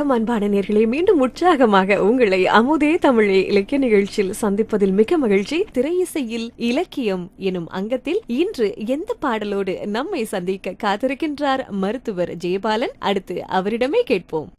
வணக்கம் அன்பான நேர்களே மீண்டும் உற்சாகமாக உங்களை அமுதே தமிழே இலக்கிய நிகழ்ச்சியில் சந்திப்பதில் மிக மகிழ்ச்சி திரையிசையில் இலக்கியம் எனும் அங்கத்தில் இன்று எந்த பாடலோடு நம்மை சந்திக்க காத்திருக்கின்றார் மருத்துவர் ஜெயபாலன் அடுத்து அவரிடமே கேட்போம்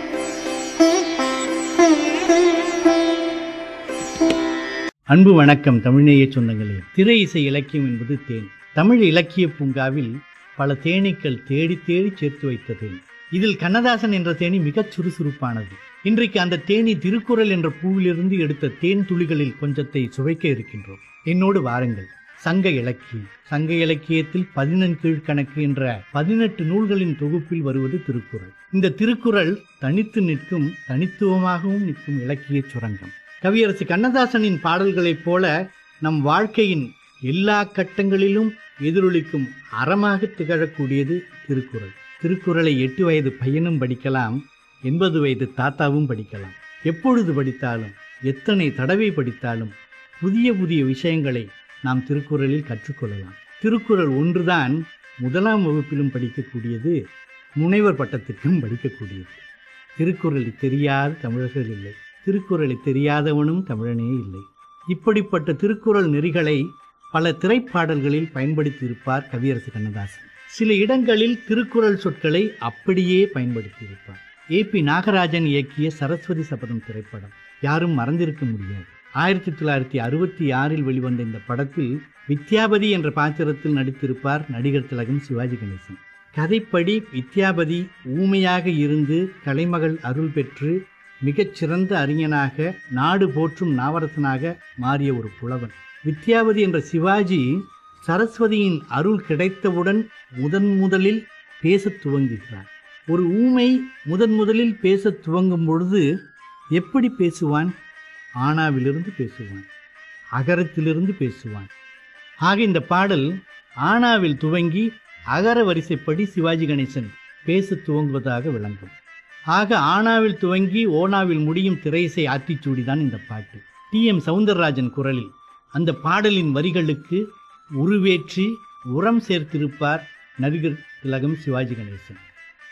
அன்பு வணக்கம் தமிழ்நேய சொந்தங்களே திரை இசை இலக்கியம் என்பது தேன் தமிழ் இலக்கிய பூங்காவில் பல தேனீக்கள் தேடி தேடி சேர்த்து வைத்த தேன் இதில் கண்ணதாசன் என்ற தேனி மிகச் சுறுசுறுப்பானது இன்றைக்கு அந்த தேனி திருக்குறள் என்ற பூவிலிருந்து எடுத்த தேன் துளிகளில் கொஞ்சத்தை சுவைக்க இருக்கின்றோம் என்னோடு வாருங்கள் சங்க இலக்கியம் சங்க இலக்கியத்தில் பதினெண்கீழ்கணக்கு என்ற பதினெட்டு நூல்களின் தொகுப்பில் வருவது திருக்குறள் இந்த திருக்குறள் தனித்து நிற்கும் தனித்துவமாகவும் நிற்கும் இலக்கிய சுரங்கம் கவியரசு கண்ணதாசனின் பாடல்களைப் போல நம் வாழ்க்கையின் எல்லா கட்டங்களிலும் எதிரொலிக்கும் அறமாக திகழக்கூடியது திருக்குறள் திருக்குறளை எட்டு வயது பையனும் படிக்கலாம் எண்பது வயது தாத்தாவும் படிக்கலாம் எப்பொழுது படித்தாலும் எத்தனை தடவை படித்தாலும் புதிய புதிய விஷயங்களை நாம் திருக்குறளில் கற்றுக்கொள்ளலாம் திருக்குறள் ஒன்றுதான் முதலாம் வகுப்பிலும் படிக்கக்கூடியது முனைவர் பட்டத்திற்கும் படிக்கக்கூடியது திருக்குறளை தெரியாத தமிழர்கள் இல்லை திருக்குறளை தெரியாதவனும் தமிழனே இல்லை இப்படிப்பட்ட திருக்குறள் நெறிகளை பல திரைப்பாடல்களில் பயன்படுத்தியிருப்பார் கவியரசு கண்ணதாசன் சில இடங்களில் திருக்குறள் சொற்களை அப்படியே பயன்படுத்தியிருப்பார் ஏ பி நாகராஜன் இயக்கிய சரஸ்வதி சபதம் திரைப்படம் யாரும் மறந்திருக்க முடியாது ஆயிரத்தி தொள்ளாயிரத்தி அறுபத்தி ஆறில் வெளிவந்த இந்த படத்தில் வித்யாபதி என்ற பாத்திரத்தில் நடித்திருப்பார் நடிகர் திலகம் சிவாஜி கணேசன் கதைப்படி வித்யாபதி ஊமையாக இருந்து கலைமகள் அருள் பெற்று மிகச்சிறந்த அறிஞனாக நாடு போற்றும் நாவரசனாக மாறிய ஒரு புலவன் வித்யாவதி என்ற சிவாஜி சரஸ்வதியின் அருள் கிடைத்தவுடன் முதன் முதலில் பேசத் துவங்குகிறார் ஒரு ஊமை முதன் முதலில் பேசத் துவங்கும் பொழுது எப்படி பேசுவான் ஆனாவிலிருந்து பேசுவான் அகரத்திலிருந்து பேசுவான் ஆக இந்த பாடல் ஆனாவில் துவங்கி அகர வரிசைப்படி சிவாஜி கணேசன் பேசத் துவங்குவதாக விளங்கும் ஆக ஆனாவில் துவங்கி ஓனாவில் முடியும் திரையிசை ஆத்திச்சூடிதான் இந்த பாட்டு டி எம் சவுந்தரராஜன் குரலில் அந்த பாடலின் வரிகளுக்கு உருவேற்றி உரம் சேர்த்திருப்பார் நடிகர் திலகம் சிவாஜி கணேசன்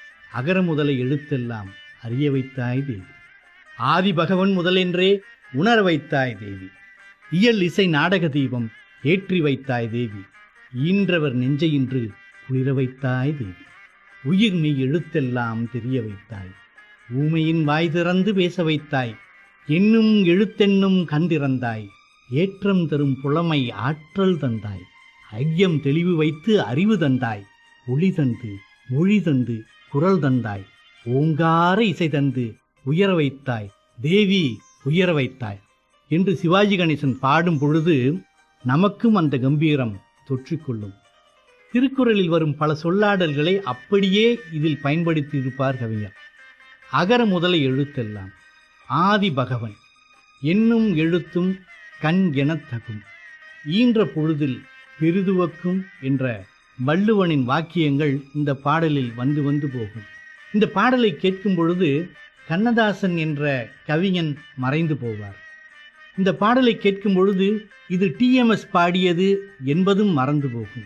அகர முதலை எழுத்தெல்லாம் அறிய வைத்தாய் தேவி ஆதி பகவன் முதலென்றே உணர வைத்தாய் தேவி இயல் இசை நாடக தீபம் ஏற்றி வைத்தாய் தேவி ஈன்றவர் நெஞ்சையின்று குளிர வைத்தாய் தேவி உயிர் நீ எழுத்தெல்லாம் தெரிய வைத்தாய் ஊமையின் வாய் திறந்து பேச வைத்தாய் என்னும் எழுத்தென்னும் கந்திறந்தாய் ஏற்றம் தரும் புலமை ஆற்றல் தந்தாய் ஐயம் தெளிவு வைத்து அறிவு தந்தாய் ஒளி தந்து மொழி தந்து குரல் தந்தாய் ஓங்கார இசை தந்து உயர வைத்தாய் தேவி உயர வைத்தாய் என்று சிவாஜி கணேசன் பாடும் பொழுது நமக்கும் அந்த கம்பீரம் தொற்றிக்கொள்ளும் திருக்குறளில் வரும் பல சொல்லாடல்களை அப்படியே இதில் பயன்படுத்தி இருப்பார் கவிஞர் அகர முதல எழுத்தெல்லாம் ஆதி பகவன் என்னும் எழுத்தும் கண் எனத் தகும் ஈன்ற பொழுதில் பெரிதுவக்கும் என்ற வள்ளுவனின் வாக்கியங்கள் இந்த பாடலில் வந்து வந்து போகும் இந்த பாடலை கேட்கும் பொழுது கண்ணதாசன் என்ற கவிஞன் மறைந்து போவார் இந்த பாடலை கேட்கும் பொழுது இது டிஎம்எஸ் பாடியது என்பதும் மறந்து போகும்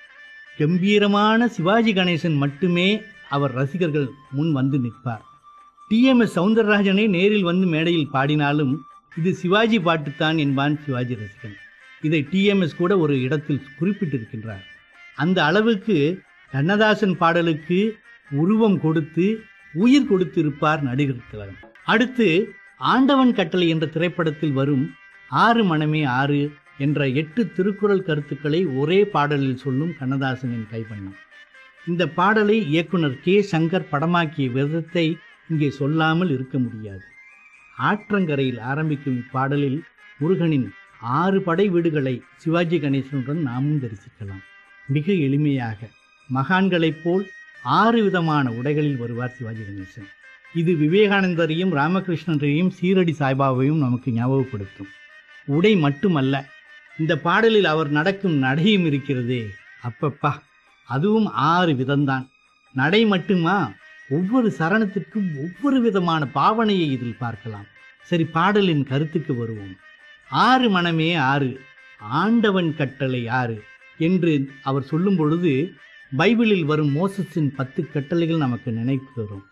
கம்பீரமான சிவாஜி கணேசன் மட்டுமே அவர் ரசிகர்கள் முன் வந்து நிற்பார் டிஎம்எஸ் சவுந்தரராஜனே நேரில் வந்து மேடையில் பாடினாலும் இது சிவாஜி பாட்டுத்தான் என்பான் சிவாஜி ரசிகன் இதை டிஎம்எஸ் கூட ஒரு இடத்தில் குறிப்பிட்டிருக்கின்றார் அந்த அளவுக்கு கண்ணதாசன் பாடலுக்கு உருவம் கொடுத்து உயிர் கொடுத்திருப்பார் நடிகர் திலகம் அடுத்து ஆண்டவன் கட்டளை என்ற திரைப்படத்தில் வரும் ஆறு மனமே ஆறு என்ற எட்டு திருக்குறள் கருத்துக்களை ஒரே பாடலில் சொல்லும் கண்ணதாசனின் கைவண்ணம் இந்த பாடலை இயக்குனர் கே சங்கர் படமாக்கிய விதத்தை இங்கே சொல்லாமல் இருக்க முடியாது ஆற்றங்கரையில் ஆரம்பிக்கும் இப்பாடலில் முருகனின் ஆறு படை வீடுகளை சிவாஜி கணேசனுடன் நாமும் தரிசிக்கலாம் மிக எளிமையாக மகான்களைப் போல் ஆறு விதமான உடைகளில் வருவார் சிவாஜி கணேசன் இது விவேகானந்தரையும் ராமகிருஷ்ணரையும் சீரடி சாய்பாபையும் நமக்கு ஞாபகப்படுத்தும் உடை மட்டுமல்ல இந்த பாடலில் அவர் நடக்கும் நடையும் இருக்கிறதே அப்பப்பா அதுவும் ஆறு விதம்தான் நடை மட்டுமா ஒவ்வொரு சரணத்திற்கும் ஒவ்வொரு விதமான பாவனையை இதில் பார்க்கலாம் சரி பாடலின் கருத்துக்கு வருவோம் ஆறு மனமே ஆறு ஆண்டவன் கட்டளை ஆறு என்று அவர் சொல்லும் பொழுது பைபிளில் வரும் மோசஸின் பத்து கட்டளைகள் நமக்கு நினைப்பு வரும்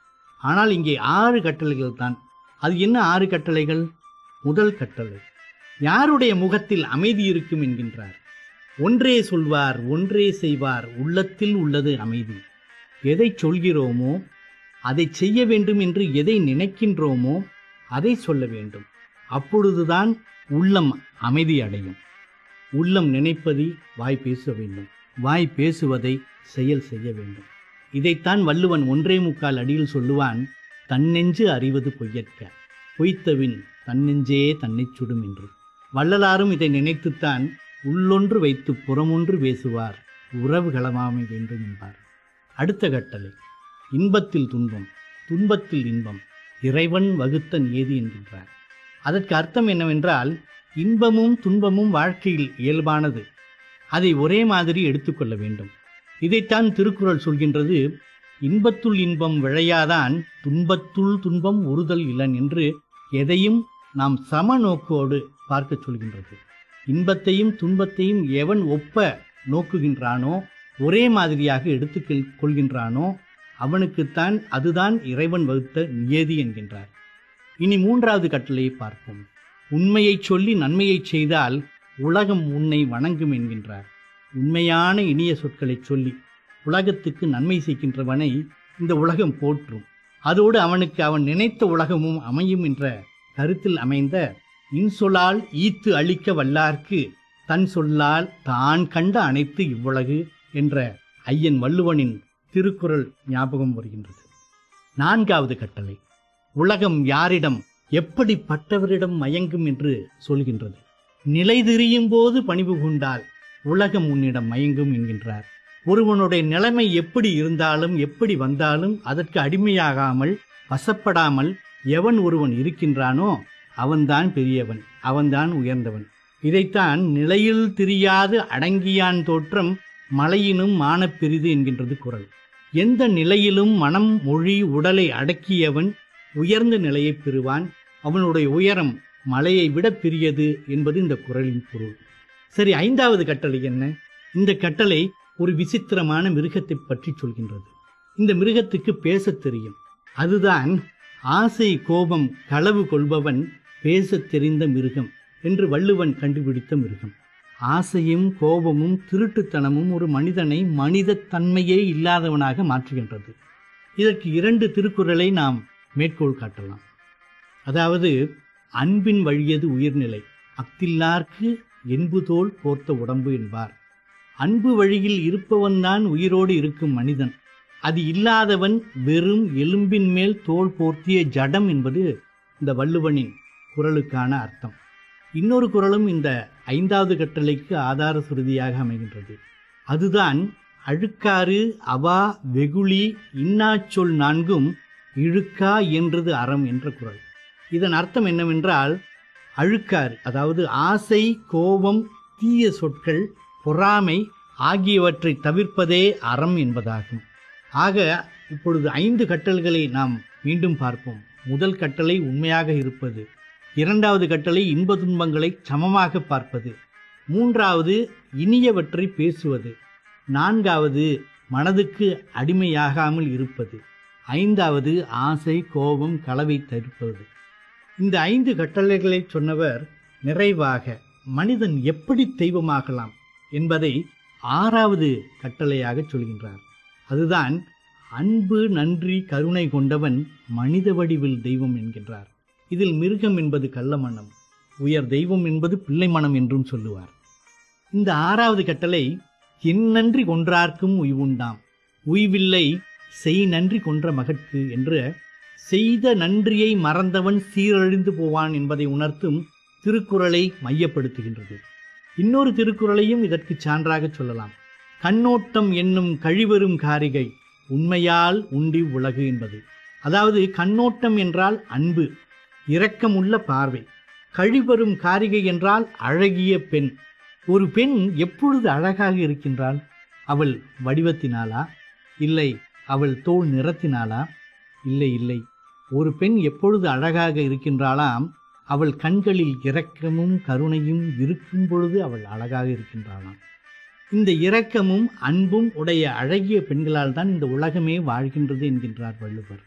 ஆனால் இங்கே ஆறு கட்டளைகள் தான் அது என்ன ஆறு கட்டளைகள் முதல் கட்டளை யாருடைய முகத்தில் அமைதி இருக்கும் என்கின்றார் ஒன்றே சொல்வார் ஒன்றே செய்வார் உள்ளத்தில் உள்ளது அமைதி எதை சொல்கிறோமோ அதை செய்ய வேண்டும் என்று எதை நினைக்கின்றோமோ அதை சொல்ல வேண்டும் அப்பொழுதுதான் உள்ளம் அமைதி அடையும் உள்ளம் நினைப்பதை வாய் பேச வேண்டும் வாய் பேசுவதை செயல் செய்ய வேண்டும் இதைத்தான் வள்ளுவன் ஒன்றே முக்கால் அடியில் சொல்லுவான் தன்னெஞ்சு அறிவது பொய்யற்க பொய்த்தவின் தன்னெஞ்சே தன்னைச் சுடும் என்று வள்ளலாரும் இதை நினைத்துத்தான் உள்ளொன்று வைத்து புறமொன்று பேசுவார் உறவு களமாமை வேண்டும் என்பார் அடுத்த கட்டளை இன்பத்தில் துன்பம் துன்பத்தில் இன்பம் இறைவன் வகுத்த நியதி என்கின்றார் அதற்கு அர்த்தம் என்னவென்றால் இன்பமும் துன்பமும் வாழ்க்கையில் இயல்பானது அதை ஒரே மாதிரி எடுத்துக்கொள்ள வேண்டும் இதைத்தான் திருக்குறள் சொல்கின்றது இன்பத்துள் இன்பம் விழையாதான் துன்பத்துள் துன்பம் உறுதல் இலன் என்று எதையும் நாம் சம நோக்கோடு பார்க்க சொல்கின்றது இன்பத்தையும் துன்பத்தையும் எவன் ஒப்ப நோக்குகின்றானோ ஒரே மாதிரியாக எடுத்துக் கொள்கின்றானோ அவனுக்குத்தான் அதுதான் இறைவன் வகுத்த நியதி என்கின்றார் இனி மூன்றாவது கட்டளையை பார்ப்போம் உண்மையைச் சொல்லி நன்மையைச் செய்தால் உலகம் உன்னை வணங்கும் என்கின்றார் உண்மையான இனிய சொற்களைச் சொல்லி உலகத்துக்கு நன்மை செய்கின்றவனை இந்த உலகம் போற்றும் அதோடு அவனுக்கு அவன் நினைத்த உலகமும் அமையும் என்ற கருத்தில் அமைந்த இன்சொலால் ஈத்து அழிக்க வல்லார்க்கு தன் சொல்லால் தான் கண்ட அனைத்து இவ்வுலகு என்ற ஐயன் வள்ளுவனின் திருக்குறள் ஞாபகம் வருகின்றது நான்காவது கட்டளை உலகம் யாரிடம் எப்படிப்பட்டவரிடம் மயங்கும் என்று சொல்கின்றது நிலை திரியும் போது பணிவு கொண்டால் உலகம் உன்னிடம் மயங்கும் என்கின்றார் ஒருவனுடைய நிலைமை எப்படி இருந்தாலும் எப்படி வந்தாலும் அதற்கு அடிமையாகாமல் வசப்படாமல் எவன் ஒருவன் இருக்கின்றானோ அவன்தான் பெரியவன் அவன்தான் உயர்ந்தவன் இதைத்தான் நிலையில் திரியாது அடங்கியான் தோற்றம் மலையினும் மானப் பெரிது என்கின்றது குரல் எந்த நிலையிலும் மனம் மொழி உடலை அடக்கியவன் உயர்ந்த நிலையை பெறுவான் அவனுடைய உயரம் மலையை விட பெரியது என்பது இந்த குரலின் பொருள் சரி ஐந்தாவது கட்டளை என்ன இந்த கட்டளை ஒரு விசித்திரமான மிருகத்தை பற்றி சொல்கின்றது இந்த மிருகத்துக்கு பேசத் தெரியும் அதுதான் ஆசை கோபம் களவு கொள்பவன் பேசத் தெரிந்த மிருகம் என்று வள்ளுவன் கண்டுபிடித்த மிருகம் ஆசையும் கோபமும் திருட்டுத்தனமும் ஒரு மனிதனை மனித தன்மையே இல்லாதவனாக மாற்றுகின்றது இதற்கு இரண்டு திருக்குறளை நாம் மேற்கோள் காட்டலாம் அதாவது அன்பின் வழியது உயிர்நிலை அக்தில்லார்க்கு என்புதோல் போர்த்த உடம்பு என்பார் அன்பு வழியில் இருப்பவன்தான் உயிரோடு இருக்கும் மனிதன் அது இல்லாதவன் வெறும் எலும்பின் மேல் தோல் போர்த்திய ஜடம் என்பது இந்த வள்ளுவனின் குரலுக்கான அர்த்தம் இன்னொரு குரலும் இந்த ஐந்தாவது கட்டளைக்கு ஆதார சுருதியாக அமைகின்றது அதுதான் அழுக்காறு அவா வெகுளி இன்னாச்சொல் நான்கும் இழுக்கா என்றது அறம் என்ற குரல் இதன் அர்த்தம் என்னவென்றால் அழுக்காறு அதாவது ஆசை கோபம் தீய சொற்கள் பொறாமை ஆகியவற்றை தவிர்ப்பதே அறம் என்பதாகும் ஆக இப்பொழுது ஐந்து கட்டளைகளை நாம் மீண்டும் பார்ப்போம் முதல் கட்டளை உண்மையாக இருப்பது இரண்டாவது கட்டளை இன்ப துன்பங்களை சமமாக பார்ப்பது மூன்றாவது இனியவற்றை பேசுவது நான்காவது மனதுக்கு அடிமையாகாமல் இருப்பது ஐந்தாவது ஆசை கோபம் களவை தவிர்ப்பது இந்த ஐந்து கட்டளைகளை சொன்னவர் நிறைவாக மனிதன் எப்படி தெய்வமாகலாம் என்பதை ஆறாவது கட்டளையாக சொல்கின்றார் அதுதான் அன்பு நன்றி கருணை கொண்டவன் மனித வடிவில் தெய்வம் என்கின்றார் இதில் மிருகம் என்பது கள்ள மனம் உயர் தெய்வம் என்பது பிள்ளை மனம் என்றும் சொல்லுவார் இந்த ஆறாவது கட்டளை என் நன்றி கொன்றார்க்கும் உய்வுண்டாம் உய்வில்லை செய் நன்றி கொன்ற மகட்கு என்ற செய்த நன்றியை மறந்தவன் சீரழிந்து போவான் என்பதை உணர்த்தும் திருக்குறளை மையப்படுத்துகின்றது இன்னொரு திருக்குறளையும் இதற்கு சான்றாக சொல்லலாம் கண்ணோட்டம் என்னும் கழிவரும் காரிகை உண்மையால் உண்டி உலகு என்பது அதாவது கண்ணோட்டம் என்றால் அன்பு இரக்கமுள்ள பார்வை கழிவரும் காரிகை என்றால் அழகிய பெண் ஒரு பெண் எப்பொழுது அழகாக இருக்கின்றாள் அவள் வடிவத்தினாலா இல்லை அவள் தோல் நிறத்தினாலா இல்லை இல்லை ஒரு பெண் எப்பொழுது அழகாக இருக்கின்றாளாம் அவள் கண்களில் இரக்கமும் கருணையும் இருக்கும் பொழுது அவள் அழகாக இருக்கின்றாளாம் இந்த இரக்கமும் அன்பும் உடைய அழகிய பெண்களால் தான் இந்த உலகமே வாழ்கின்றது என்கின்றார் வள்ளுவர்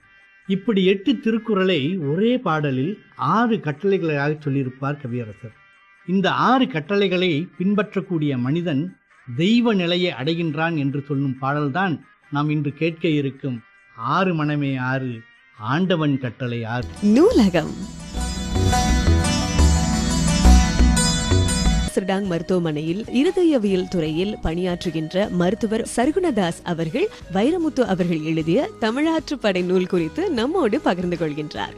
இப்படி எட்டு திருக்குறளை ஒரே பாடலில் ஆறு கட்டளைகளாக சொல்லியிருப்பார் கவியரசர் இந்த ஆறு கட்டளைகளை பின்பற்றக்கூடிய மனிதன் தெய்வ நிலையை அடைகின்றான் என்று சொல்லும் பாடல்தான் நாம் இன்று கேட்க இருக்கும் ஆறு மனமே ஆறு ஆண்டவன் கட்டளை ஆறு நூலகம் சிர்டாங் மருத்துவமனையில் இருதயவியல் துறையில் பணியாற்றுகின்ற மருத்துவர் சர்குணதாஸ் அவர்கள் வைரமுத்து அவர்கள் எழுதிய தமிழாற்று படை நூல் குறித்து நம்மோடு பகிர்ந்து கொள்கின்றார்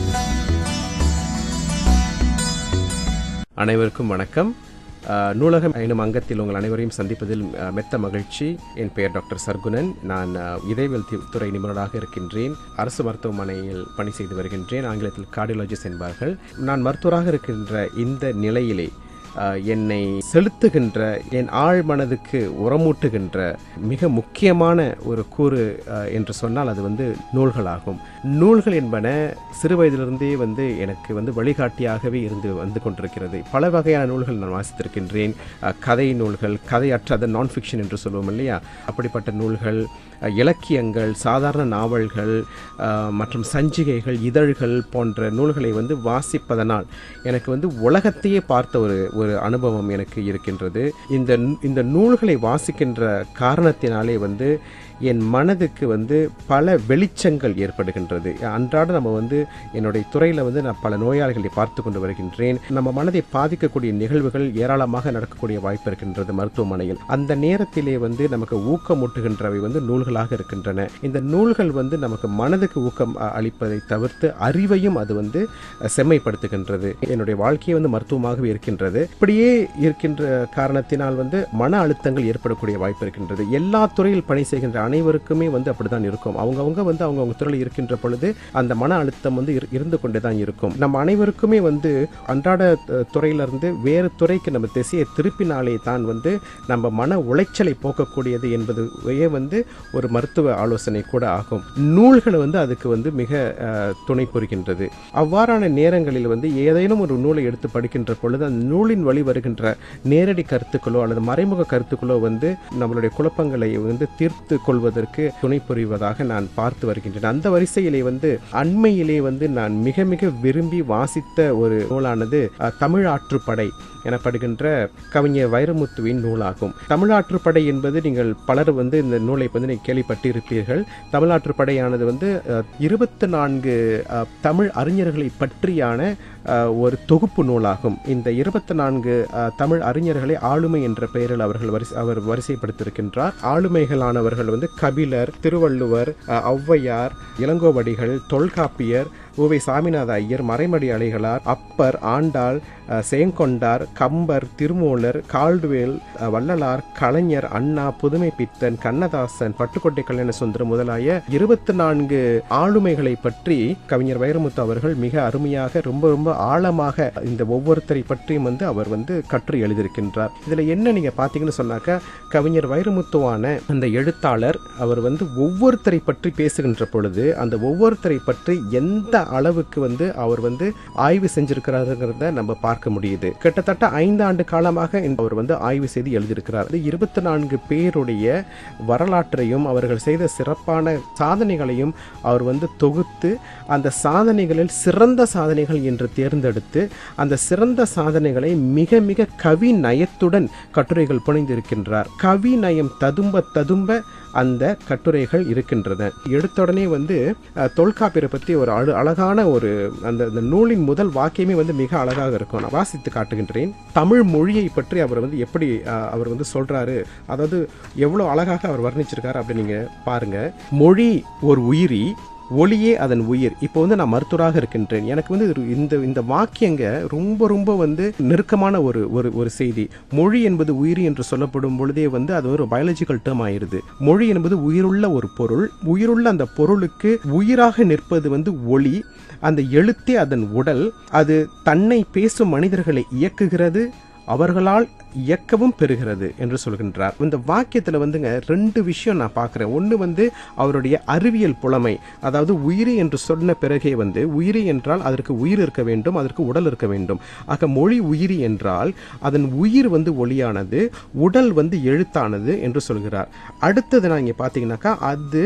அனைவருக்கும் வணக்கம் அஹ், நூலகம் எனும் அங்கத்தில் உங்கள் அனைவரையும் சந்திப்பதில் அஹ், மெத்த மகிழ்ச்சி என் பெயர் டாக்டர் சர்குணன் நான் அஹ், இதயவியல் தி- துறை நிபுணராக இருக்கின்றேன் அரசு மருத்துவமனையில் பணி செய்து வருகின்றேன் ஆங்கிலத்தில் கார்டியாலஜிஸ்ட் என்பார்கள் நான் மருத்துவராக இருக்கின்ற இந்த நிலையிலே அஹ், என்னை செலுத்துகின்ற என் ஆழ் மனதுக்கு உரமூட்டுகின்ற மிக முக்கியமான ஒரு கூறு அஹ், என்று சொன்னால் அது வந்து நூல்களாகும் நூல்கள் என்பன சிறு வயதிலிருந்தே வந்து எனக்கு வந்து வழிகாட்டியாகவே இருந்து வந்து கொண்டிருக்கிறது பல வகையான நூல்கள் நான் வாசித்திருக்கின்றேன் அஹ், கதை நூல்கள் கதையற்ற நான் ஃபிக்ஷன் என்று சொல்லுவோம் இல்லையா அப்படிப்பட்ட நூல்கள் அஹ், இலக்கியங்கள் சாதாரண நாவல்கள் அஹ், மற்றும் சஞ்சிகைகள் இதழ்கள் போன்ற நூல்களை வந்து வாசிப்பதனால் எனக்கு வந்து உலகத்தையே பார்த்த ஒரு ஒரு அனுபவம் எனக்கு இருக்கின்றது இந்த நூ- இந்த நூல்களை வாசிக்கின்ற காரணத்தினாலே வந்து என் மனதுக்கு வந்து பல வெளிச்சங்கள் ஏற்படுகின்றது அன்றாட நம்ம வந்து என்னுடைய துறையில் வந்து நான் பல நோயாளிகளை பார்த்து கொண்டு வருகின்றேன் நம்ம மனதை பாதிக்கக்கூடிய நிகழ்வுகள் ஏராளமாக நடக்கக்கூடிய வாய்ப்பு இருக்கின்றது மருத்துவமனையில் அந்த நேரத்திலே வந்து நமக்கு ஊக்கமூட்டுகின்றவை வந்து நூல்களாக இருக்கின்றன இந்த நூல்கள் வந்து நமக்கு மனதுக்கு ஊக்கம் அ, அளிப்பதை தவிர்த்து அறிவையும் அது வந்து அ, செம்மைப்படுத்துகின்றது என்னுடைய வாழ்க்கையே வந்து மருத்துவமாகவே இருக்கின்றது இப்படியே இருக்கின்ற காரணத்தினால் வந்து மன அழுத்தங்கள் ஏற்படக்கூடிய வாய்ப்பு இருக்கின்றது எல்லா துறையில் பணி செய்கின்ற அனைவருக்குமே வந்து அப்படிதான் இருக்கும் அவங்கவங்க வந்து அவங்கவுங்க துறையில் இருக்கின்ற பொழுது அந்த மன அழுத்தம் வந்து இரு- இருந்து கொண்டே தான் இருக்கும் நம்ம அனைவருக்குமே வந்து அன்றாட அஹ், துறையிலிருந்து வேறு துறைக்கு நம்ம திசையை திருப்பினாலே தான் வந்து நம்ம மன உளைச்சலை போக்கக்கூடியது என்பதுவே வந்து ஒரு மருத்துவ ஆலோசனை கூட ஆகும் நூல்கள் வந்து அதுக்கு வந்து மிக அஹ், துணை புரிகின்றது அவ்வாறான நேரங்களில் வந்து ஏதேனும் ஒரு நூலை எடுத்து படிக்கின்ற பொழுது அந்த நூலின் வழி வருகின்ற நேரடி கருத்துக்களோ அல்லது மறைமுக கருத்துக்களோ வந்து நம்மளுடைய குழப்பங்களை வந்து தீர்த்து கொள்வதற்கு துணை புரிவதாக நான் பார்த்து வருகின்றேன் அந்த வரிசையிலே வந்து அண்மையிலே வந்து நான் மிக மிக விரும்பி வாசித்த ஒரு நூலானது அஹ், தமிழ் ஆற்றுப்படை எனப்படுகின்ற கவிஞர் வைரமுத்துவின் நூலாகும் தமிழாற்றுப்படை என்பது நீங்கள் பலர் வந்து இந்த நூலை வந்து நீங்கள் கேள்விப்பட்டிருப்பீர்கள் தமிழாற்றுப்படையானது வந்து இருபத்தி நான்கு தமிழ் அறிஞர்களை பற்றியான அஹ், ஒரு தொகுப்பு நூலாகும் இந்த இருபத்தி நான்கு தமிழ் அறிஞர்களை ஆளுமை என்ற பெயரில் அவர்கள் வரிசை அவர் வரிசைப்படுத்தியிருக்கின்றார் ஆளுமைகளானவர்கள் வந்து கபிலர் திருவள்ளுவர் அஹ், ஔவையார் இளங்கோவடிகள் தொல்காப்பியர் உவை சாமிநாத ஐயர் மறைமடி அலைகளார் அப்பர் ஆண்டாள் அஹ், சேங்கொண்டார் கம்பர் திருமூலர் கால்டுவேல் அஹ், வள்ளலார் கலைஞர் அண்ணா புதுமை பித்தன் கண்ணதாசன் பட்டுக்கோட்டை கல்யாண சுந்தரம் முதலாய இருபத்தி நான்கு ஆளுமைகளை பற்றி கவிஞர் வைரமுத்து அவர்கள் மிக அருமையாக ரொம்ப ரொம்ப ஆழமாக இந்த ஒவ்வொருத்தரை பற்றியும் வந்து அவர் வந்து கற்று எழுதியிருக்கின்றார் இதுல என்ன நீங்க பாத்தீங்கன்னு சொன்னாக்க கவிஞர் வைரமுத்துவான அந்த எழுத்தாளர் அவர் வந்து ஒவ்வொருத்தரை பற்றி பேசுகின்ற பொழுது அந்த ஒவ்வொருத்தரை பற்றி எந்த அளவுக்கு வந்து அவர் வந்து ஆய்வு செஞ்சிருக்கிறாருங்கிறத நம்ம பார்க்க முடியுது கிட்டத்தட்ட ஐந்து ஆண்டு காலமாக இந்த அவர் வந்து ஆய்வு செய்து எழுதியிருக்கிறார் அது இருபத்தி நான்கு பேருடைய வரலாற்றையும் அவர்கள் செய்த சிறப்பான சாதனைகளையும் அவர் வந்து தொகுத்து அந்த சாதனைகளில் சிறந்த சாதனைகள் என்று தேர்ந்தெடுத்து அந்த சிறந்த சாதனைகளை மிக மிக கவி நயத்துடன் கட்டுரைகள் புனைந்திருக்கின்றார் கவி நயம் ததும்ப ததும்ப அந்த கட்டுரைகள் இருக்கின்றன எடுத்த உடனே வந்து அஹ், தொல்காப்பியரை பற்றி ஒரு அழு அழகான ஒரு அந்த அந்த நூலின் முதல் வாக்கியமே வந்து மிக அழகாக இருக்கும் நான் வாசித்து காட்டுகின்றேன் தமிழ் மொழியை பற்றி அவர் வந்து எப்படி அஹ், அவர் வந்து சொல்றாரு அதாவது எவ்வளோ அழகாக அவர் வர்ணிச்சிருக்காரு அப்படி நீங்க பாருங்க மொழி ஒரு உயிரி ஒளியே அதன் உயிர் இப்போ வந்து நான் மருத்துவராக இருக்கின்றேன் எனக்கு வந்து இது இந்த இந்த வாக்கியங்க ரொம்ப ரொம்ப வந்து நெருக்கமான ஒரு ஒரு ஒரு செய்தி மொழி என்பது உயிரி என்று சொல்லப்படும் பொழுதே வந்து அது ஒரு பயாலஜிக்கல் டேர்ம் ஆயிருது மொழி என்பது உயிருள்ள ஒரு பொருள் உயிருள்ள அந்த பொருளுக்கு உயிராக நிற்பது வந்து ஒளி அந்த எழுத்தே அதன் உடல் அது தன்னை பேசும் மனிதர்களை இயக்குகிறது அவர்களால் இயக்கவும் பெறுகிறது என்று சொல்கின்றார் இந்த வாக்கியத்தில் வந்துங்க ரெண்டு விஷயம் நான் பார்க்குறேன் ஒன்று வந்து அவருடைய அறிவியல் புலமை அதாவது உயிரி என்று சொன்ன பிறகே வந்து உயிரி என்றால் அதற்கு உயிர் இருக்க வேண்டும் அதற்கு உடல் இருக்க வேண்டும் ஆக மொழி உயிரி என்றால் அதன் உயிர் வந்து ஒளியானது உடல் வந்து எழுத்தானது என்று சொல்கிறார் அடுத்தது நான் இங்கே பார்த்தீங்கன்னாக்கா அது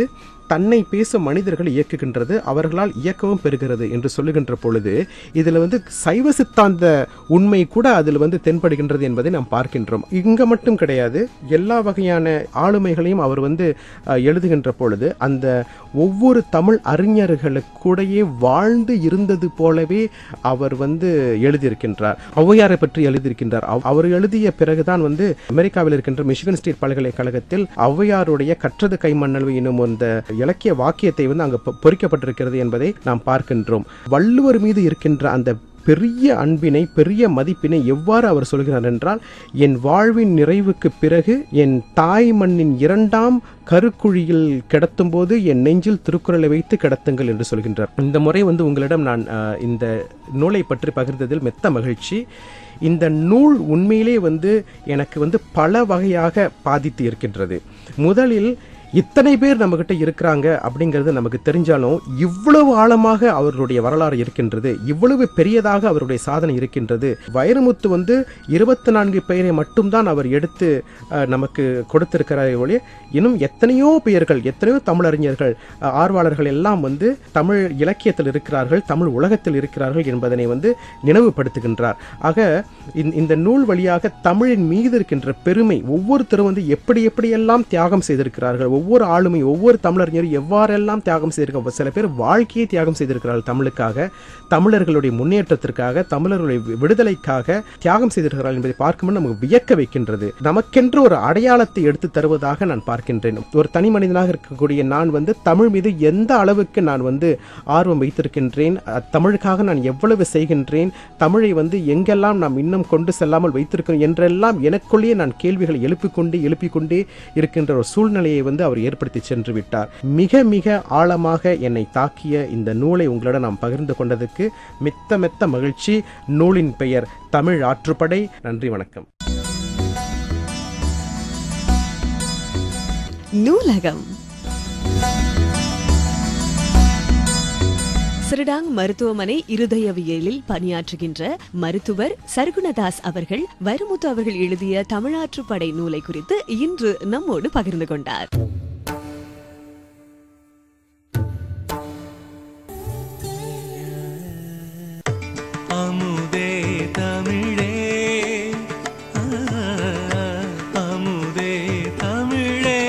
தன்னை பேசும் மனிதர்கள் இயக்குகின்றது அவர்களால் இயக்கவும் பெறுகிறது என்று சொல்லுகின்ற பொழுது இதில் வந்து சைவ சித்தாந்த உண்மை கூட அதில் வந்து தென்படுகின்றது என்பதை நாம் பார்க்கின்றோம் இங்க மட்டும் கிடையாது எல்லா வகையான ஆளுமைகளையும் அவர் வந்து அஹ், எழுதுகின்ற பொழுது அந்த ஒவ்வொரு தமிழ் அறிஞர்களுக்கு கூடயே வாழ்ந்து இருந்தது போலவே அவர் வந்து எழுதியிருக்கின்றார் ஔவையாரை பற்றி எழுதியிருக்கின்றார் அவ்- அவர் எழுதிய பிறகுதான் வந்து அமெரிக்காவில் இருக்கின்ற மிஷிகன் ஸ்டேட் பல்கலைக்கழகத்தில் ஔவையாருடைய கற்றது கைமண்ணளவு எனும் அந்த இலக்கிய வாக்கியத்தை வந்து அங்கு பொ- பொறிக்கப்பட்டிருக்கிறது என்பதை நாம் பார்க்கின்றோம் வள்ளுவர் மீது இருக்கின்ற அந்த பெரிய அன்பினை பெரிய மதிப்பினை எவ்வாறு அவர் சொல்கிறார் என்றால் என் வாழ்வின் நிறைவுக்கு பிறகு என் தாய் மண்ணின் இரண்டாம் கருக்குழியில் கிடத்தும் போது என் நெஞ்சில் திருக்குறளை வைத்து கிடத்துங்கள் என்று சொல்கின்றார் இந்த முறை வந்து உங்களிடம் நான் அஹ், இந்த நூலை பற்றி பகிர்ந்ததில் மெத்த மகிழ்ச்சி இந்த நூல் உண்மையிலே வந்து எனக்கு வந்து பல வகையாக பாதித்து இருக்கின்றது முதலில் இத்தனை பேர் நம்மக்கிட்ட இருக்கிறாங்க அப்படிங்கிறது நமக்கு தெரிஞ்சாலும் இவ்வளவு ஆழமாக அவருடைய வரலாறு இருக்கின்றது இவ்வளவு பெரியதாக அவருடைய சாதனை இருக்கின்றது வைரமுத்து வந்து இருபத்தி நான்கு பெயரை மட்டும்தான் அவர் எடுத்து அஹ், நமக்கு கொடுத்திருக்கிறார் ஒழிய இன்னும் எத்தனையோ பெயர்கள் எத்தனையோ தமிழறிஞர்கள் அஹ், ஆர்வலர்கள் எல்லாம் வந்து தமிழ் இலக்கியத்தில் இருக்கிறார்கள் தமிழ் உலகத்தில் இருக்கிறார்கள் என்பதனை வந்து நினைவுபடுத்துகின்றார் ஆக இந்த- இந்த நூல் வழியாக தமிழின் மீது இருக்கின்ற பெருமை ஒவ்வொருத்தரும் வந்து எப்படி எப்படியெல்லாம் தியாகம் செய்திருக்கிறார்கள் ஒவ்வொரு ஆளுமை ஒவ்வொரு தமிழறிஞரும் எவ்வாறெல்லாம் தியாகம் செய்திருக்க சில பேர் வாழ்க்கையை தியாகம் செய்திருக்கிறார்கள் தமிழுக்காக தமிழர்களுடைய முன்னேற்றத்திற்காக தமிழர்களுடைய வி- விடுதலைக்காக தியாகம் செய்திருக்கிறார்கள் என்பதை பார்க்கும்போது நமக்கு வியக்க வைக்கின்றது நமக்கென்று ஒரு அடையாளத்தை எடுத்து தருவதாக நான் பார்க்கின்றேன் ஒரு தனி மனிதனாக இருக்கக்கூடிய நான் வந்து தமிழ் மீது எந்த அளவுக்கு நான் வந்து ஆர்வம் வைத்திருக்கின்றேன் அஹ், தமிழுக்காக நான் எவ்வளவு செய்கின்றேன் தமிழை வந்து எங்கெல்லாம் நாம் இன்னும் கொண்டு செல்லாமல் வைத்திருக்கிறோம் என்றெல்லாம் எனக்குள்ளேயே நான் கேள்விகளை எழுப்பிக்கொண்டே எழுப்பிக்கொண்டே இருக்கின்ற ஒரு சூழ்நிலையை வந்து அவர் ஏற்படுத்தி சென்று விட்டார் மிக மிக ஆழமாக என்னை தாக்கிய இந்த நூலை உங்களிடம் நாம் பகிர்ந்து கொண்டதுக்கு மித்த மெத்த மகிழ்ச்சி நூலின் பெயர் தமிழ் ஆற்றுப்படை நன்றி வணக்கம் நூலகம் சிறுடாங் மருத்துவமனை இருதயவியலில் பணியாற்றுகின்ற மருத்துவர் சர்குணதாஸ் அவர்கள் வைரமுத்து அவர்கள் எழுதிய தமிழாற்றுப்படை நூலை குறித்து இன்று நம்மோடு பகிர்ந்து கொண்டார் அமுதே தமிழே ஆ, அமுதே தமிழே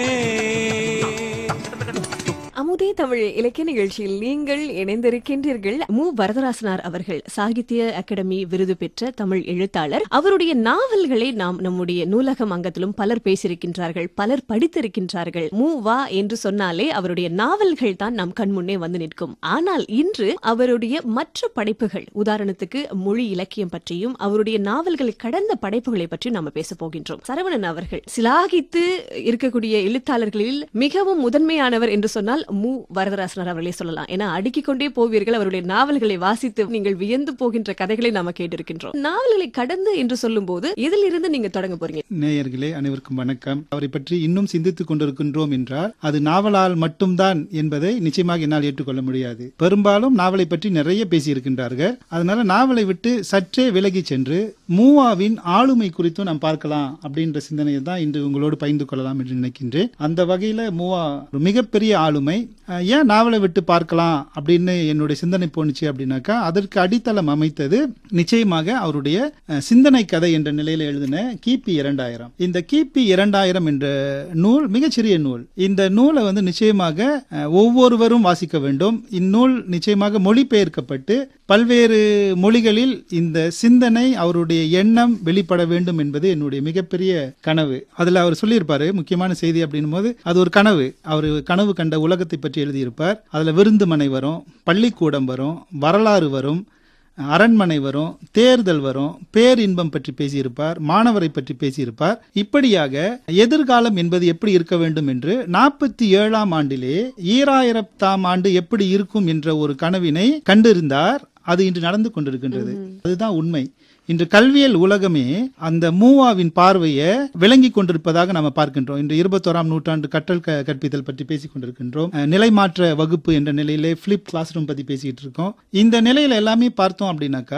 அமுதே தமிழ் இலக்கிய நிகழ்ச்சியில் நீங்கள் இணைந்திருக்கின்றீர்கள் மு வரதராசனார் அவர்கள் சாகித்ய அகாடமி விருது பெற்ற தமிழ் எழுத்தாளர் அவருடைய நாவல்களை நாம் நம்முடைய நூலகம் அங்கத்திலும் பலர் பேசியிருக்கின்றார்கள் பலர் படித்திருக்கின்றார்கள் மு வா என்று சொன்னாலே அவருடைய நாவல்கள் தான் நம் கண்முன்னே வந்து நிற்கும் ஆனால் இன்று அவருடைய மற்ற படைப்புகள் உதாரணத்துக்கு மொழி இலக்கியம் பற்றியும் அவருடைய நாவல்களை கடந்த படைப்புகளை பற்றியும் நாம பேச போகின்றோம் சரவணன் அவர்கள் சிலாகித்து இருக்கக்கூடிய எழுத்தாளர்களில் மிகவும் முதன்மையானவர் என்று சொன்னால் மு வரதராசனர் அவர்களே சொல்லலாம் ஏன்னா அடுக்கிக் கொண்டே போவீர்கள் அவருடைய நாவல்களை வாசித்து நீங்கள் வியந்து போகின்ற கதைகளை நாம கேட்டிருக்கின்றோம் நாவல்களை கடந்து என்று சொல்லும்போது இதில் இருந்து நீங்க தொடங்க போறீங்க நேயர்களே அனைவருக்கும் வணக்கம் அவரை பற்றி இன்னும் சிந்தித்துக் கொண்டிருக்கின்றோம் என்றால் அது நாவலால் மட்டும்தான் என்பதை நிச்சயமாக என்னால் ஏற்றுக்கொள்ள முடியாது பெரும்பாலும் நாவலை பற்றி நிறைய பேசியிருக்கின்றார்கள் அதனால நாவலை விட்டு சற்றே விலகி சென்று மூவாவின் ஆளுமை குறித்தும் நாம் பார்க்கலாம் அப்படின்ற சிந்தனையை தான் இன்று உங்களோடு பகிர்ந்து கொள்ளலாம் என்று நினைக்கின்றேன் அந்த வகையில மூவா ஒரு மிகப்பெரிய ஆளுமை அஹ், ஏன் நாவலை விட்டு பார்க்கலாம் அப்படின்னு என்னுடைய சிந்தனை போணுச்சு அப்படின்னாக்கா அதற்கு அடித்தளம் அமைத்தது நிச்சயமாக அவருடைய அஹ், சிந்தனை கதை என்ற நிலையில எழுதின கிபி இரண்டாயிரம் இந்த கிபி இரண்டாயிரம் என்ற நூல் மிகச்சிறிய நூல் இந்த நூலை வந்து நிச்சயமாக அஹ், ஒவ்வொருவரும் வாசிக்க வேண்டும் இந்நூல் நிச்சயமாக மொழிபெயர்க்கப்பட்டு பல்வேறு மொழிகளில் இந்த சிந்தனை அவருடைய எண்ணம் வெளிப்பட வேண்டும் என்பது என்னுடைய மிகப்பெரிய கனவு அதுல அவர் சொல்லியிருப்பாரு முக்கியமான செய்தி அப்படின்னும் போது அது ஒரு கனவு அவர் கனவு கண்ட உலகத்தை பற்றி எழுதியிருப்பார் அதுல விருந்துமனை வரும் பள்ளிக்கூடம் வரும் வரலாறு வரும் அரண்மனை வரும் தேர்தல் வரும் பேரின்பம் பற்றி பேசியிருப்பார் மாணவரை பற்றி பேசியிருப்பார் இப்படியாக எதிர்காலம் என்பது எப்படி இருக்க வேண்டும் என்று நாற்பத்தி ஏழாம் ஆண்டிலே ஈராயிரத்தாம் ஆண்டு எப்படி இருக்கும் என்ற ஒரு கனவினை கண்டிருந்தார் அது இன்று நடந்து கொண்டிருக்கின்றது அதுதான் உண்மை இன்று கல்வியல் உலகமே அந்த மூவாவின் பார்வையை விளங்கி கொண்டிருப்பதாக நம்ம பார்க்கின்றோம் இன்று இருபத்தோராம் நூற்றாண்டு கற்றல் க- கற்பித்தல் பற்றி பேசிக் கொண்டிருக்கின்றோம் அஹ், நிலைமாற்ற வகுப்பு என்ற நிலையிலே பிளிப் கிளாஸ் ரூம் பத்தி பேசிட்டு இருக்கோம் இந்த நிலையில எல்லாமே பார்த்தோம் அப்படின்னாக்கா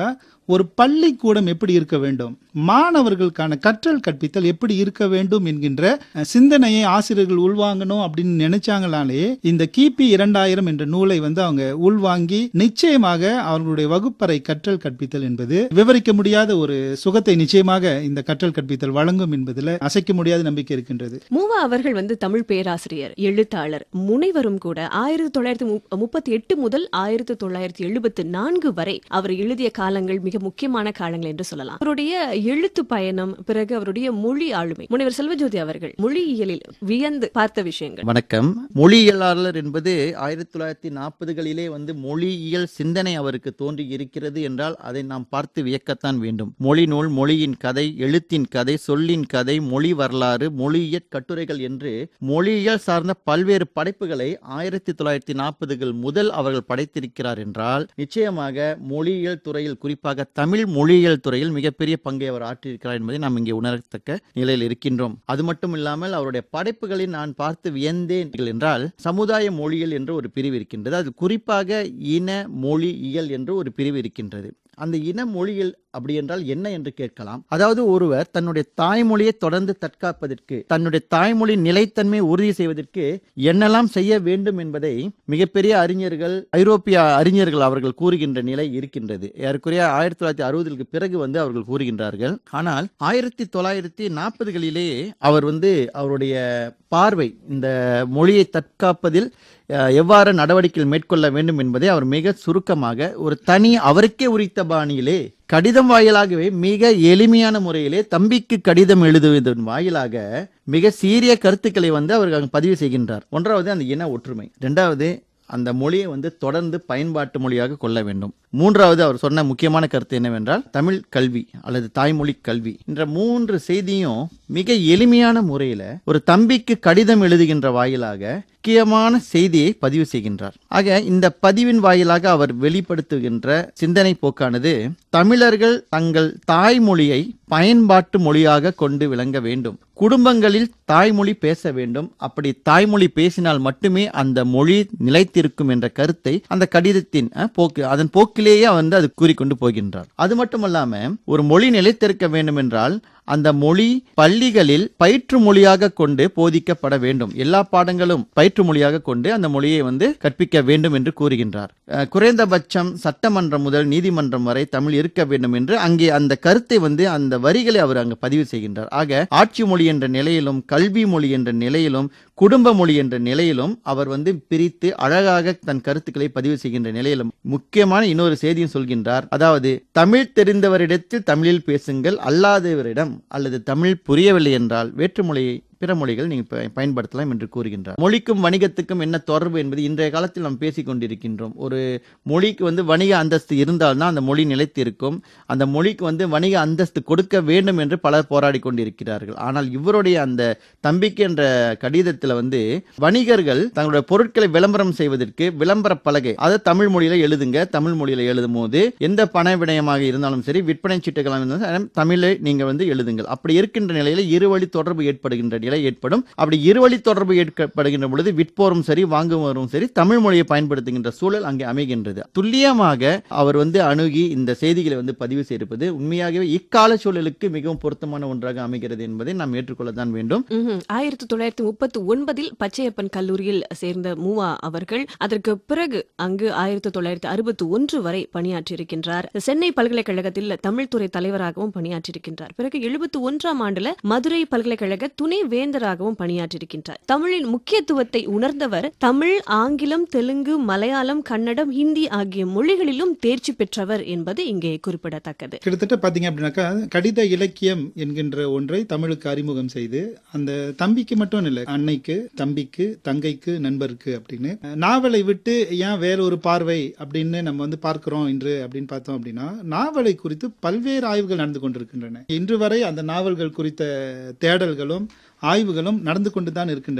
ஒரு பள்ளிக்கூடம் எப்படி இருக்க வேண்டும் மாணவர்களுக்கான கற்றல் கற்பித்தல் எப்படி இருக்க வேண்டும் என்கின்ற அஹ், சிந்தனையை ஆசிரியர்கள் உள்வாங்கணும் அப்படின்னு நினைச்சாங்களாலே இந்த கிபி இரண்டாயிரம் என்ற நூலை வந்து அவங்க உள்வாங்கி நிச்சயமாக அவர்களுடைய வகுப்பறை கற்றல் கற்பித்தல் என்பது விவரிக்க முடியாத ஒரு சுகத்தை நிச்சயமாக இந்த கற்றல் கற்பித்தல் வழங்கும் என்பதில் அசைக்க முடியாத நம்பிக்கை இருக்கின்றது மூவா அவர்கள் வந்து தமிழ் பேராசிரியர் எழுத்தாளர் முனைவரும் கூட ஆயிரத்தி தொள்ளாயிரத்தி மு- முப்பத்தி எட்டு முதல் ஆயிரத்தி தொள்ளாயிரத்தி எழுபத்தி நான்கு வரை அவர் எழுதிய காலங்கள் மிக முக்கியமான காலங்கள் என்று சொல்லலாம் அவருடைய எழுத்து பயணம் பிறகு அவருடைய மொழி ஆளுமை முனைவர் செல்வஜோதி அவர்கள் மொழியியலில் வியந்து பார்த்த விஷயங்கள் வணக்கம் மொழியியலாளர் என்பது ஆயிரத்தி தொள்ளாயிரத்தி நாற்பதுகளிலே வந்து மொழியியல் சிந்தனை அவருக்கு தோன்றி இருக்கிறது என்றால் அதை நாம் பார்த்து வியக்கத்தான் வேண்டும் மொழி நூல் மொழியின் கதை எழுத்தின் கதை சொல்லின் கதை மொழி வரலாறு மொழியியற் கட்டுரைகள் என்று மொழியியல் சார்ந்த பல்வேறு படைப்புகளை ஆயிரத்தி தொள்ளாயிரத்தி நாற்பதுகள் முதல் அவர்கள் படைத்திருக்கிறார் என்றால் நிச்சயமாக மொழியியல் துறையில் குறிப்பாக தமிழ் மொழியியல் துறையில் மிகப்பெரிய பங்கை அவர் ஆற்றியிருக்கிறார் என்பதை நாம் இங்கே உணரத்தக்க நிலையில் இருக்கின்றோம் அது மட்டும் இல்லாமல் அவருடைய படைப்புகளை நான் பார்த்து வியந்தேன் என்றால் சமுதாய மொழியியல் என்று ஒரு பிரிவு இருக்கின்றது அது குறிப்பாக இன மொழியியல் என்று ஒரு பிரிவு இருக்கின்றது அந்த இன மொழியியல் அப்படி என்றால் என்ன என்று கேட்கலாம் அதாவது ஒருவர் தன்னுடைய தாய்மொழியை தொடர்ந்து தற்காப்பதற்கு தன்னுடைய தாய்மொழி நிலைத்தன்மையை உறுதி செய்வதற்கு என்னெல்லாம் செய்ய வேண்டும் என்பதை மிகப்பெரிய அறிஞர்கள் ஐரோப்பிய அறிஞர்கள் அவர்கள் கூறுகின்ற நிலை இருக்கின்றது ஏறக்குறைய ஆயிரத்தி தொள்ளாயிரத்தி அறுபதுக்கு பிறகு வந்து அவர்கள் கூறுகின்றார்கள் ஆனால் ஆயிரத்தி தொள்ளாயிரத்தி நாற்பதுகளிலே அவர் வந்து அவருடைய பார்வை இந்த மொழியை தற்காப்பதில் அஹ், எவ்வாறு நடவடிக்கைகள் மேற்கொள்ள வேண்டும் என்பதை அவர் மிக சுருக்கமாக ஒரு தனி அவருக்கே உரித்த பாணியிலே கடிதம் வாயிலாகவே மிக எளிமையான முறையிலே தம்பிக்கு கடிதம் எழுதுவதன் வாயிலாக மிக சீரிய கருத்துக்களை வந்து அவர் அங்கு பதிவு செய்கின்றார் ஒன்றாவது அந்த இன ஒற்றுமை இரண்டாவது அந்த மொழியை வந்து தொடர்ந்து பயன்பாட்டு மொழியாக கொள்ள வேண்டும் மூன்றாவது அவர் சொன்ன முக்கியமான கருத்து என்னவென்றால் தமிழ் கல்வி அல்லது தாய்மொழி கல்வி என்ற மூன்று செய்தியும் மிக எளிமையான முறையில ஒரு தம்பிக்கு கடிதம் எழுதுகின்ற வாயிலாக முக்கியமான செய்தியை பதிவு செய்கின்றார் ஆக இந்த பதிவின் வாயிலாக அவர் வெளிப்படுத்துகின்ற சிந்தனை போக்கானது தமிழர்கள் தங்கள் தாய்மொழியை பயன்பாட்டு மொழியாக கொண்டு விளங்க வேண்டும் குடும்பங்களில் தாய்மொழி பேச வேண்டும் அப்படி தாய்மொழி பேசினால் மட்டுமே அந்த மொழி நிலைத்திருக்கும் என்ற கருத்தை அந்த கடிதத்தின் அஹ், போக்கு அதன் போக்கிலேயே வந்து அது கூறிக்கொண்டு போகின்றார் அது மட்டுமல்லாம ஒரு மொழி நிலைத்திருக்க வேண்டும் என்றால் அந்த மொழி பள்ளிகளில் பயிற்று மொழியாக கொண்டு போதிக்கப்பட வேண்டும் எல்லா பாடங்களும் பயிற்று மொழியாக கொண்டு அந்த மொழியை வந்து கற்பிக்க வேண்டும் என்று கூறுகின்றார் அஹ், குறைந்தபட்சம் சட்டமன்றம் முதல் நீதிமன்றம் வரை தமிழ் இருக்க வேண்டும் என்று அங்கே அந்த கருத்தை வந்து அந்த வரிகளை அவர் அங்கு பதிவு செய்கின்றார் ஆக ஆட்சி மொழி என்ற நிலையிலும் கல்வி மொழி என்ற நிலையிலும் குடும்ப மொழி என்ற நிலையிலும் அவர் வந்து பிரித்து அழகாக தன் கருத்துக்களை பதிவு செய்கின்ற நிலையிலும் முக்கியமான இன்னொரு செய்தியும் சொல்கின்றார் அதாவது தமிழ் தெரிந்தவரிடத்தில் தமிழில் பேசுங்கள் அல்லாதவரிடம் அல்லது தமிழ் புரியவில்லை என்றால் வேற்று மொழியை பிற மொழிகள் நீங்கள் ப- பயன்படுத்தலாம் என்று கூறுகின்றார் மொழிக்கும் வணிகத்துக்கும் என்ன தொடர்பு என்பது இன்றைய காலத்தில் நாம் பேசிக் கொண்டிருக்கின்றோம் ஒரு மொழிக்கு வந்து வணிக அந்தஸ்து இருந்தால்தான் அந்த மொழி நிலைத்திருக்கும் அந்த மொழிக்கு வந்து வணிக அந்தஸ்து கொடுக்க வேண்டும் என்று பலர் போராடி கொண்டிருக்கிறார்கள் ஆனால் இவருடைய அந்த தம்பிக்கு என்ற கடிதத்தில் வந்து வணிகர்கள் தங்களுடைய பொருட்களை விளம்பரம் செய்வதற்கு விளம்பர பலகை அதை தமிழ் மொழியில எழுதுங்க தமிழ் மொழியில எழுதும் போது எந்த பண விடயமாக இருந்தாலும் சரி விற்பனை சீட்டுகளாக இருந்தாலும் சரி, தமிழை நீங்க வந்து எழுதுங்கள் அப்படி இருக்கின்ற நிலையில இருவழி தொடர்பு ஏற்படுகின்ற நிலை ஏற்படும் அப்படி இருவழி தொடர்பு ஏற்படுகின்ற பொழுது விற்போரும் சரி வாங்குவோரும் சரி தமிழ் மொழியை பயன்படுத்துகின்ற சூழல் அங்கே அமைகின்றது துல்லியமாக அவர் வந்து அணுகி இந்த செய்திகளை வந்து பதிவு செய்திருப்பது உண்மையாகவே இக்கால சூழலுக்கு மிகவும் பொருத்தமான ஒன்றாக அமைகிறது என்பதை நாம் ஏற்றுக்கொள்ளத்தான் வேண்டும் ம்ஹும். ஆயிரத்தி தொள்ளாயிரத்தி முப்பத்தி ஒன்பதில் பச்சையப்பன் கல்லூரியில் சேர்ந்த மூவா அவர்கள் அதற்கு பிறகு அங்கு ஆயிரத்தி தொள்ளாயிரத்தி அறுபத்தி ஒன்று வரை பணியாற்றியிருக்கின்றார் சென்னை பல்கலைக்கழகத்தில் தமிழ் துறை தலைவராகவும் பணியாற்றியிருக்கின்றார் பிறகு எழுபத்தி ஒன்றாம் ஆண்டுல மதுரை பல்கலைக்கழக துணை வேந்தராகவும் பணியாற்றியிருக்கின்றார் தமிழின் முக்கியத்துவத்தை உணர்ந்தவர் தமிழ் ஆங்கிலம் தெலுங்கு மலையாளம் கன்னடம் ஹிந்தி ஆகிய மொழிகளிலும் தேர்ச்சி பெற்றவர் என்பது இங்கே குறிப்பிடத்தக்கது கிட்டத்தட்ட பாத்தீங்க அப்படின்னாக்கா கடித இலக்கியம் என்கின்ற ஒன்றை தமிழுக்கு அறிமுகம் செய்து அந்த தம்பிக்கு மட்டும் இல்லை அன்னைக்கு தம்பிக்கு தங்கைக்கு நண்பருக்கு அப்படின்னு நாவலை விட்டு ஏன் வேற ஒரு பார்வை அப்படின்னு நம்ம வந்து பார்க்கிறோம் இன்று அப்படின்னு பார்த்தோம் அப்படின்னா நாவலை குறித்து பல்வேறு ஆய்வுகள் நடந்து கொண்டிருக்கின்றன இன்று வரை அந்த நாவல்கள் குறித்த தேடல்களும் ஆய்வுகளும் நடந்து கொண்டு தான் இருக்கின்றன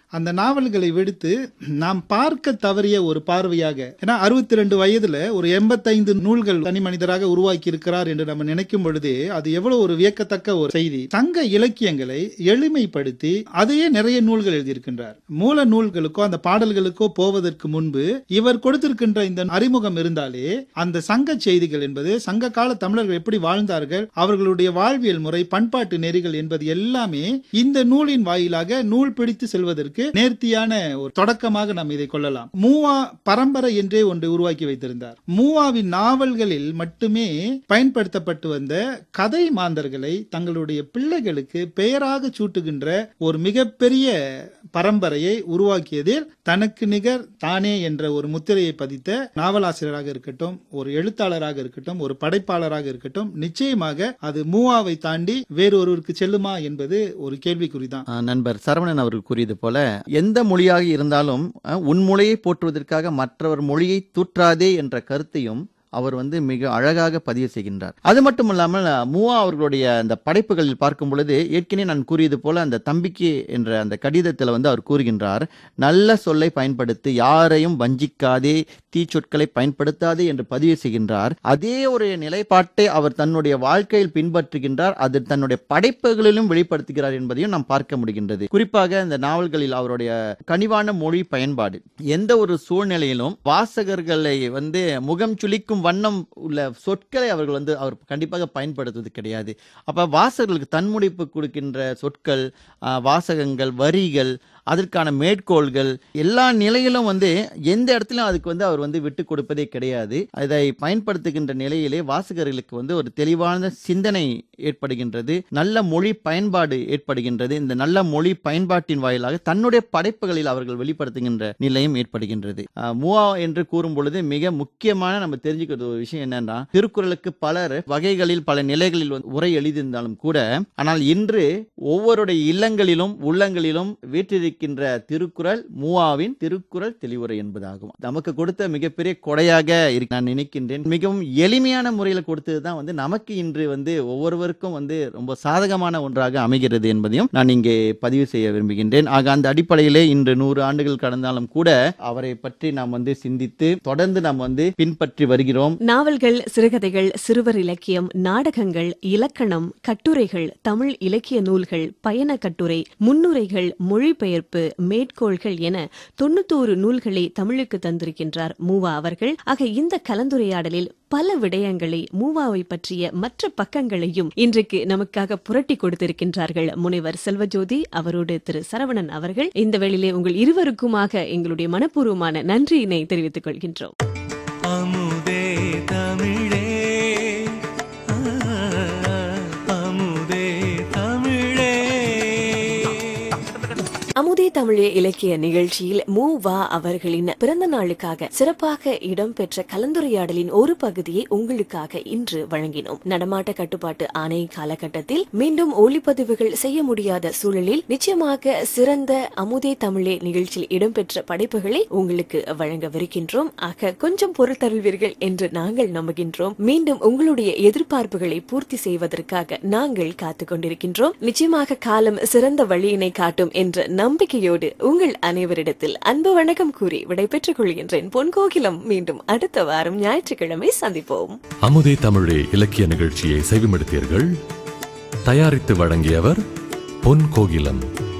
அந்த நாவல்களை விடுத்து நாம் பார்க்க தவறிய ஒரு பார்வையாக ஏன்னா அறுபத்தி ரெண்டு வயதுல ஒரு எண்பத்தைந்து நூல்கள் தனி மனிதராக உருவாக்கி இருக்கிறார் என்று நம்ம நினைக்கும் பொழுதே அது எவ்வளவு ஒரு வியக்கத்தக்க ஒரு செய்தி சங்க இலக்கியங்களை எளிமைப்படுத்தி அதையே நிறைய நூல்கள் எழுதியிருக்கின்றார் மூல நூல்களுக்கோ அந்த பாடல்களுக்கோ போவதற்கு முன்பு இவர் கொடுத்திருக்கின்ற இந்த அறிமுகம் இருந்தாலே அந்த சங்க செய்திகள் என்பது சங்க கால தமிழர்கள் எப்படி வாழ்ந்தார்கள் அவர்களுடைய வாழ்வியல் முறை பண்பாட்டு நெறிகள் என்பது எல்லாமே இந்த நூலின் வாயிலாக நூல் பிடித்து செல்வதற்கு நேர்த்தியான ஒரு தொடக்கமாக நாம் இதை கொள்ளலாம் மூவா பரம்பரை என்றே ஒன்று உருவாக்கி வைத்திருந்தார் மூவாவின் நாவல்களில் மட்டுமே பயன்படுத்தப்பட்டு வந்த கதை மாந்தர்களை தங்களுடைய பிள்ளைகளுக்கு பெயராக சூட்டுகின்ற ஒரு மிகப்பெரிய பரம்பரையை உருவாக்கியதில் தனக்கு நிகர் தானே என்ற ஒரு முத்திரையை பதித்த நாவலாசிரியராக இருக்கட்டும் ஒரு எழுத்தாளராக இருக்கட்டும் ஒரு படைப்பாளராக இருக்கட்டும் நிச்சயமாக அது மூவாவை தாண்டி வேறொருவருக்கு செல்லுமா என்பது ஒரு கேள்விக்குறிதான் ஆ, நண்பர் சரவணன் அவர்கள் கூறியது போல எந்த மொழியாக இருந்தாலும் அ, உன் மொழியை போற்றுவதற்காக மற்றவர் மொழியை தூற்றாதே என்ற கருத்தையும் அவர் வந்து மிக அழகாக பதிவு செய்கின்றார் அது மட்டும் இல்லாமல் அ, மூவா அவர்களுடைய அந்த படைப்புகளில் பார்க்கும் பொழுது ஏற்கனவே நான் கூறியது போல அந்த தம்பிக்கு என்ற அந்த கடிதத்தில் வந்து அவர் கூறுகின்றார் நல்ல சொல்லை பயன்படுத்தி யாரையும் வஞ்சிக்காதே தீச்சொற்களை பயன்படுத்தாதே என்று பதிவு செய்கின்றார் அதே ஒரு நிலைப்பாட்டை அவர் தன்னுடைய வாழ்க்கையில் பின்பற்றுகின்றார் அது தன்னுடைய படைப்புகளிலும் வெளிப்படுத்துகிறார் என்பதையும் நாம் பார்க்க முடிகின்றது குறிப்பாக இந்த நாவல்களில் அவருடைய கனிவான மொழி பயன்பாடு எந்த ஒரு சூழ்நிலையிலும் வாசகர்களை வந்து முகம் சுளிக்கும் வண்ணம் உள்ள சொற்களை அவர்கள் வந்து அவர் கண்டிப்பாக பயன்படுத்துவது கிடையாது அப்ப வாசகர்களுக்கு தன்முடிப்பு கொடுக்கின்ற சொற்கள் ஆ, வாசகங்கள் வரிகள் அதற்கான மேற்கோள்கள் எல்லா நிலையிலும் வந்து எந்த இடத்திலும் அதுக்கு வந்து அவர் வந்து விட்டு கொடுப்பதே கிடையாது அதை பயன்படுத்துகின்ற நிலையிலே வாசகர்களுக்கு வந்து ஒரு தெளிவான சிந்தனை ஏற்படுகின்றது நல்ல மொழி பயன்பாடு ஏற்படுகின்றது இந்த நல்ல மொழி பயன்பாட்டின் வாயிலாக தன்னுடைய படைப்புகளில் அவர்கள் வெளிப்படுத்துகின்ற நிலையும் ஏற்படுகின்றது ஆஹ் மூவா என்று கூறும் பொழுது மிக முக்கியமான நம்ம தெரிஞ்சுக்கிறது ஒரு விஷயம் என்னன்னா திருக்குறளுக்கு பலர் வகைகளில் பல நிலைகளில் வந்து உரை எழுதியிருந்தாலும் கூட ஆனால் இன்று ஒவ்வொருடைய இல்லங்களிலும் உள்ளங்களிலும் வீற்றிருக்கின்ற திருக்குறள் மூவாவின் திருக்குறள் தெளிவுரை என்பதாகும் நமக்கு கொடுத்த மிகப்பெரிய கொடையாக இருக்கு நான் நினைக்கின்றேன் மிகவும் எளிமையான முறையில் கொடுத்தது தான் வந்து நமக்கு இன்று வந்து ஒவ்வொருவருக்கும் வந்து ரொம்ப சாதகமான ஒன்றாக அமைகிறது என்பதையும் நான் இங்கே பதிவு செய்ய விரும்புகின்றேன் ஆக அந்த அடிப்படையிலே இன்று நூறு ஆண்டுகள் கடந்தாலும் கூட அவரை பற்றி நாம் வந்து சிந்தித்து தொடர்ந்து நாம் வந்து பின்பற்றி வருகிறோம் நாவல்கள் சிறுகதைகள் சிறுவர் இலக்கியம் நாடகங்கள் இலக்கணம் கட்டுரைகள் தமிழ் இலக்கிய நூல்கள் பயண கட்டுரை முன்னுரைகள் மொழிபெயர்ப்பு மேற்கோள்கள் என தொண்ணூத்தோரு நூல்களை தமிழுக்கு தந்திருக்கின்றார் மூவா அவர்கள் ஆக இந்த கலந்துரையாடலில் பல விடயங்களை மூவாவை பற்றிய மற்ற பக்கங்களையும் இன்றைக்கு நமக்காக புரட்டி கொடுத்திருக்கின்றார்கள் முனைவர் செல்வஜோதி அவரோடு திரு சரவணன் அவர்கள் இந்த வேளையிலே உங்கள் இருவருக்குமாக எங்களுடைய மனப்பூர்வமான நன்றியினை தெரிவித்துக் கொள்கின்றோம் அமுதே தமிழே ஆ, அமுதே தமிழே அமுதே தமிழே இலக்கிய நிகழ்ச்சியில் மூ வா அவர்களின் பிறந்த நாளுக்காக சிறப்பாக இடம்பெற்ற கலந்துரையாடலின் ஒரு பகுதியை உங்களுக்காக இன்று வழங்கினோம் நடமாட்ட கட்டுப்பாட்டு ஆணை காலகட்டத்தில் மீண்டும் ஒளிப்பதிவுகள் செய்ய முடியாத சூழலில் நிச்சயமாக சிறந்த அமுதே தமிழே நிகழ்ச்சியில் இடம்பெற்ற படைப்புகளை உங்களுக்கு வழங்கவிருக்கின்றோம் ஆக கொஞ்சம் பொறுத்தருள்வீர்கள் என்று நாங்கள் நம்புகின்றோம் மீண்டும் உங்களுடைய எதிர்பார்ப்புகளை பூர்த்தி செய்வதற்காக நாங்கள் காத்துக் கொண்டிருக்கின்றோம் நிச்சயமாக காலம் சிறந்த வழியினை காட்டும் என்ற நம்பிக்கையோடு உங்கள் அனைவரிடத்தில் அன்பு வணக்கம் கூறி விடைபெற்றுக் கொள்கின்றேன் பொன்கோகிலம் மீண்டும் அடுத்த வாரம் ஞாயிற்றுக்கிழமை சந்திப்போம் அமுதே தமிழே இலக்கிய நிகழ்ச்சியை செவிமடுத்தீர்கள் தயாரித்து வழங்கியவர் பொன் கோகிலம்